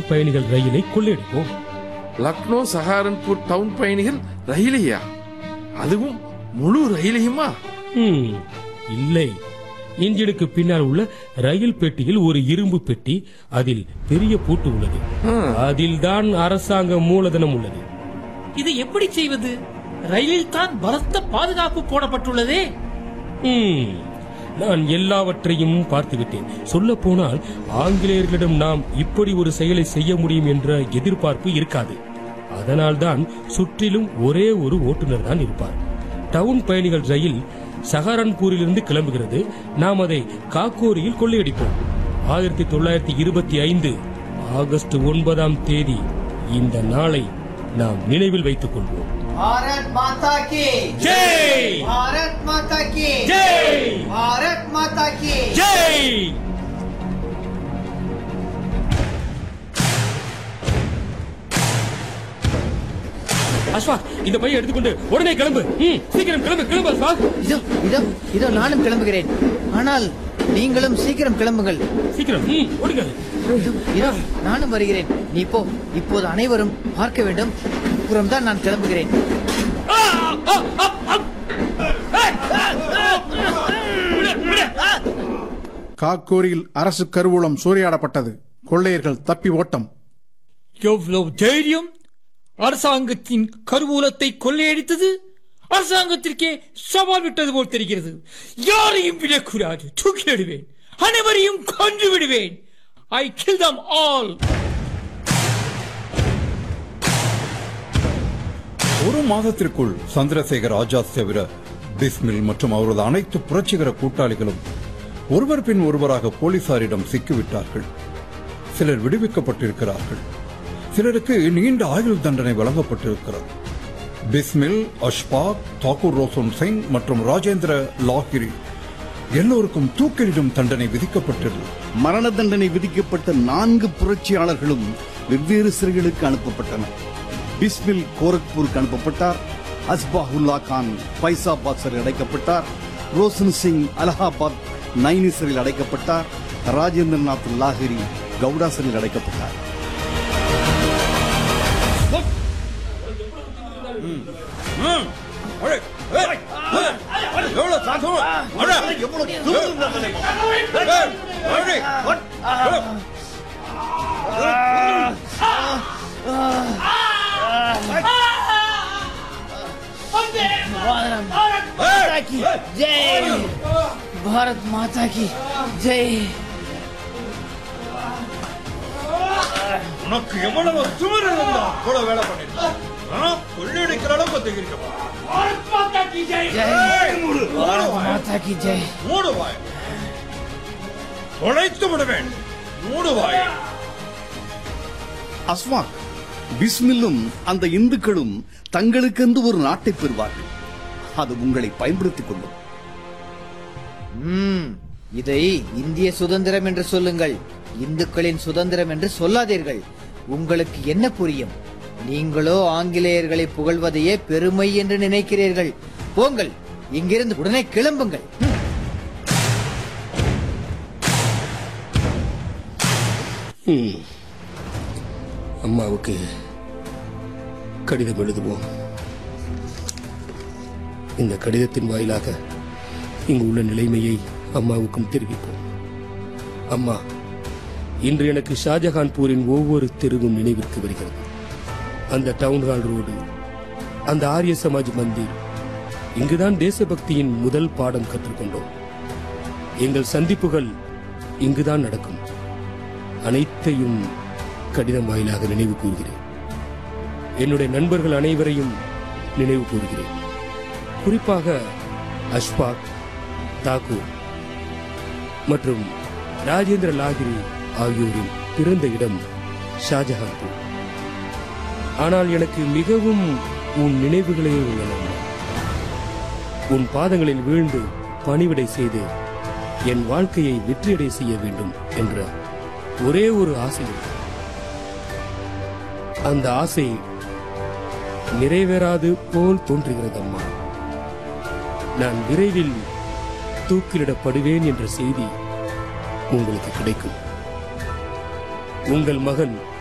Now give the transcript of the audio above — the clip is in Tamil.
டவுன் பயணிகள் ரயிலை கொள்ளையடிப்போம் லக்னோ சஹாரன்பூர் டவுன் பயணிகள் ரயிலையா அதுவும் முழு ரயிலையுமா ஹம், இல்லை இன்ஜினுக்கு பின்னால் உள்ள ரயில் பெட்டியில் ஒரு இரும்பு பெட்டி அதில் பெரிய பூட்டு உள்ளது அதில்தான் அரசாங்க மூலதனம் உள்ளது இது எப்படி செய்வது ரயிலில் தான் பலத்த பாதுகாப்பு போடப்பட்டுள்ளதே ஹம், நான் எல்லாவற்றையும் பார்த்துவிட்டேன் சொல்ல போனால் ஆங்கிலேயர்களிடம் நாம் இப்படி ஒரு செயலை செய்ய முடியும் என்ற எதிர்பார்ப்பு இருக்காது அதனால்தான் சுற்றிலும் ஒரே ஒரு ஓட்டுநர் தான் இருப்பார் டவுன் பயணிகள் ரயில் சஹாரன்பூரிலிருந்து கிளம்புகிறது நாம் அதை காக்கோரியில் கொள்ளையடிப்போம் ஆயிரத்தி தொள்ளாயிரத்தி இருபத்தி ஐந்து ஆகஸ்ட் ஒன்பதாம் தேதி இந்த நாளை நாம் நினைவில் வைத்துக் கொள்வோம் भारत माता की ஜெய் भारत माता की ஜெய் भारत माता की ஜெய் அஸ்வாக் இந்த பையன் எடுத்துக்கொண்டு உடனே கிளம்பு ம், சீக்கிரம் கிளம்பு கிளம்பு அஸ்வாக் இதோ இதோ இதோ நானும் கிளம்புகிறேன் ஆனால் நீங்களும் சீக்கிரம் கிளம்புங்கள் சீக்கிரம் ம், ஓடுங்க இதோ, இதோ நானும் வருகிறேன் நீ போ இப்போது அனைவரும் பார்க்க வேண்டும் புறம்தான் நான் கிளம்புகிறேன் ஆ, ஆ, ஆ, ஆ. ஏய்! காக்கூரியில் அரசு கருவூலம் சூறையாடப்பட்டது கொள்ளையர்கள் தப்பி ஓட்டம் எவ்வளவு தைரியம் அரசாங்கத்தின் கருவூலத்தை கொள்ளையடித்தது அரசாங்கத்திற்கே சவால் விட்டது போல் தெரிகிறது யாரையும் விடக்கூடாது தூக்கிலிடுவேன் அனைவரையும் கொன்று விடுவேன் ஐ கில் தம் ஆல் ஒரு மாதத்திற்குள் சந்திரசேகர் ஆஜாத் தவிர பிஸ்மில் மற்றும் அவரது அனைத்து புரட்சிகர கூட்டாளிகளும் ஒருவர் பின் ஒருவராக போலீசாரிடம் சிக்கிவிட்டார்கள் சிலர் விடுவிக்கப்பட்டிருக்கிறார்கள் சிலருக்கு நீண்ட ஆயுள் தண்டனை வழங்கப்பட்டிருக்கிறது பிஸ்மில் அஷ்பாக் தாக்கூர் ரோசன் சிங் மற்றும் ராஜேந்திர லாகிரி எல்லோருக்கும் தூக்கிலிடும் தண்டனை விதிக்கப்பட்டிருந்தது மரண தண்டனை விதிக்கப்பட்ட நான்கு புரட்சியாளர்களும் வெவ்வேறு சிறைகளுக்கு அனுப்பப்பட்டனர் பிஸ்மில் கோரக்பூருக்கு அனுப்பப்பட்டார் அஸ்பாஹுல்லா கான் பைசாபாத் சிறையில் அடைக்கப்பட்டார் ரோஷன் சிங் அலகாபாத் நைனி சிறையில் அடைக்கப்பட்டார் ராஜேந்திரநாத் லாஹிரி கவுடா சிறையில் அடைக்கப்பட்டார் माता की जय भारत माता की जय உனக்கு எவ்வளவு சுவர் இருந்தா கூட வேலை பண்ணிட்டு கொள்ளையடிக்கிற அளவுக்கு தெரிவிக்கப்பா जय भारत माता की जय மூடு வாய் தொலைத்து விடுவேன் மூடு வாய் அஸ்வாக் பிஸ்மில்லும் அந்த இந்துக்களும் தங்களுக்கென்று ஒரு நாட்டை பெறுவார்கள் அது உங்களை பயன்படுத்திக் கொள்ளும் ம், இதை இந்திய சுதந்திரம் என்று சொல்லுங்கள் இந்துக்களின் சுதந்திரம் என்று சொல்லாதீர்கள் உங்களுக்கு என்ன புரியும் நீங்களோ ஆங்கிலேயர்களை புகழ்வதையே பெருமை என்று நினைக்கிறீர்கள் போங்கள் இங்கிருந்து உடனே கிளம்புங்கள் ம். அம்மாவுக்கு கடிதம் எழுதுவோம் இந்த கடிதத்தின் வாயிலாக இங்கு உள்ள நிலைமையை அம்மாவுக்கும் தெரிவிப்போம் அம்மா இன்று எனக்கு ஷாஜகான்பூரின் ஒவ்வொரு தெருவும் நினைவிற்கு வருகிறது அந்த டவுன் ஹால் ரோடு அந்த ஆரிய சமாஜ் மந்திர் இங்குதான் தேசபக்தியின் முதல் பாடம் கற்றுக்கொண்டோம் எங்கள் சந்திப்புகள் இங்குதான் நடக்கும் அனைத்தையும் கடிதம் வாயிலாக நினைவு கூறுகிறேன் என்னுடைய நண்பர்கள் அனைவரையும் நினைவு கூறுகிறேன் குறிப்பாக அஷ்பாக் தாக்கூர் மற்றும் ராஜேந்திர லாகிரி ஆகியோரின் பிறந்த இடம் ஷாஜஹான்பூர் ஆனால் எனக்கு மிகவும் உன் நினைவுகளே உள்ளன அம்மா. உன் பாதங்களில் வீழ்ந்து பணிவிடை செய்து என் வாழ்க்கையை வெற்றியடை செய்ய வேண்டும் என்ற ஒரே ஒரு ஆசை இருக்கு. அந்த ஆசை நிறைவேறாது போல் தோன்றுகிறது அம்மா நான் விரைவில் தூக்கிலிடப்படுவேன் என்ற செய்தி உங்களுக்கு கிடைக்கும் உங்கள் மகன்